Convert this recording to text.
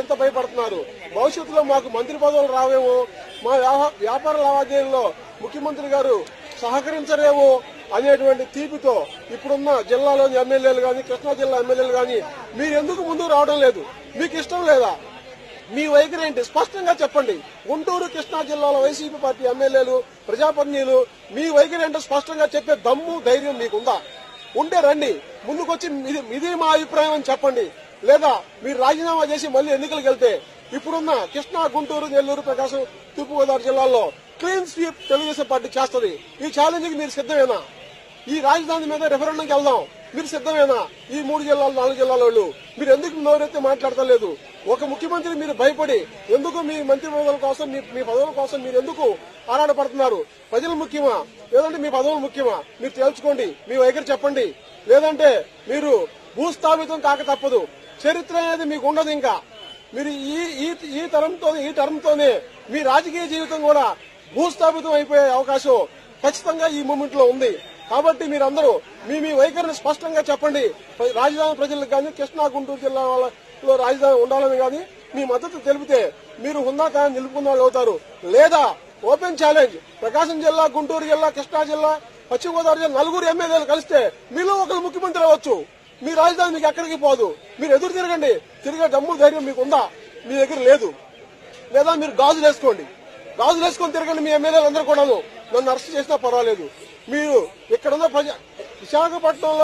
అంత భయపడుతున్నారు భవిష్యత్తులో మాకు మంత్రి పదవులు రావేమో మా వ్యా- వ్యాపార లావాదేవీల్లో ముఖ్యమంత్రి గారు సహకరించరేమో అనేటువంటి తీపితో ఇప్పుడున్న జిల్లాలోని ఎమ్మెల్యేలు కానీ కృష్ణా జిల్లా ఎమ్మెల్యేలు కానీ మీరు ఎందుకు ముందుకు రావడం లేదు మీకు ఇష్టం లేదా మీ వైఖరి ఏంటి స్పష్టంగా చెప్పండి గుంటూరు కృష్ణా జిల్లాలో వైసీపీ పార్టీ ఎమ్మెల్యేలు ప్రజాప్రతినిధులు మీ వైఖరి ఏంటో స్పష్టంగా చెప్పే దమ్ము ధైర్యం మీకుందా ఉంటే రండి ముందుకొచ్చి ఇది ఇది మా అభిప్రాయం అని చెప్పండి లేదా మీరు రాజీనామా చేసి మళ్ళీ ఎన్నికలకు వెళ్తే ఇప్పుడున్న కృష్ణా గుంటూరు నెల్లూరు ప్రకాశం తూర్పుగోదావరి జిల్లాల్లో క్లీన్ స్వీప్ తెలుగుదేశం పార్టీ చేస్తుంది ఈ ఛాలెంజ్ కి మీరు సిద్ధమేనా ఈ రాజధాని మీద రెఫరెండంకి వెళ్దాం మీరు సిద్ధమేనా ఈ మూడు జిల్లాలు నాలుగు జిల్లాల వాళ్ళు మీరు ఎందుకు నోరెత్తి మాట్లాడతలేదు ఒక ముఖ్యమంత్రి మీరు భయపడి ఎందుకు మీ మంత్రి పదవుల కోసం మీ మీ పదవుల కోసం మీరు ఎందుకు ఆరాటపడుతున్నారు ప్రజలు ముఖ్యమా లేదంటే మీ పదవులు ముఖ్యమా మీరు తేల్చుకోండి మీ వైఖరి చెప్పండి లేదంటే మీరు భూస్థాపితం కాక తప్పదు చరిత్ర అనేది మీకు ఉండదు ఇంకా మీరు ఈ ఈ ఈ తరంతో ఈ టర్మ్తోనే మీ రాజకీయ జీవితం కూడా భూస్థాపితం అయిపోయే అవకాశం ఖచ్చితంగా ఈ మూమెంట్ లో ఉంది కాబట్టి మీరందరూ మీ మీ వైఖరిని స్పష్టంగా చెప్పండి ప్ర- రాజధాని ప్రజలకు కానీ కృష్ణా గుంటూరు జిల్లా వాళ్ళలో రాజధాని ఉండాలని కానీ మీ మద్దతు తెలిపితే మీరు హుందాకాన్ని నిలుపుకున్న వాళ్ళు అవుతారు లేదా ఓపెన్ ఛాలెంజ్ ప్రకాశం జిల్లా గుంటూరు జిల్లా కృష్ణా జిల్లా పశ్చిమ గోదావరి జిల్లా నలుగురు ఎమ్మెల్యేలు కలిస్తే మీలో ఒకరు ముఖ్యమంత్రి అవ్వచ్చు మీ రాజధాని మీకు ఎక్కడికి పోదు మీరు ఎదురు తిరగండి తిరిగే దమ్ము ధైర్యం మీకు ఉందా మీ దగ్గర లేదు లేదా మీరు గాజులు వేసుకోండి గాజులు వేసుకొని తిరగండి మీ ఎమ్మెల్యేలు అందరూ కూడాను నన్ను అరెస్ట్ చేసినా పర్వాలేదు మీరు ఇక్కడున్న ప్రజ విశాఖపట్నంలో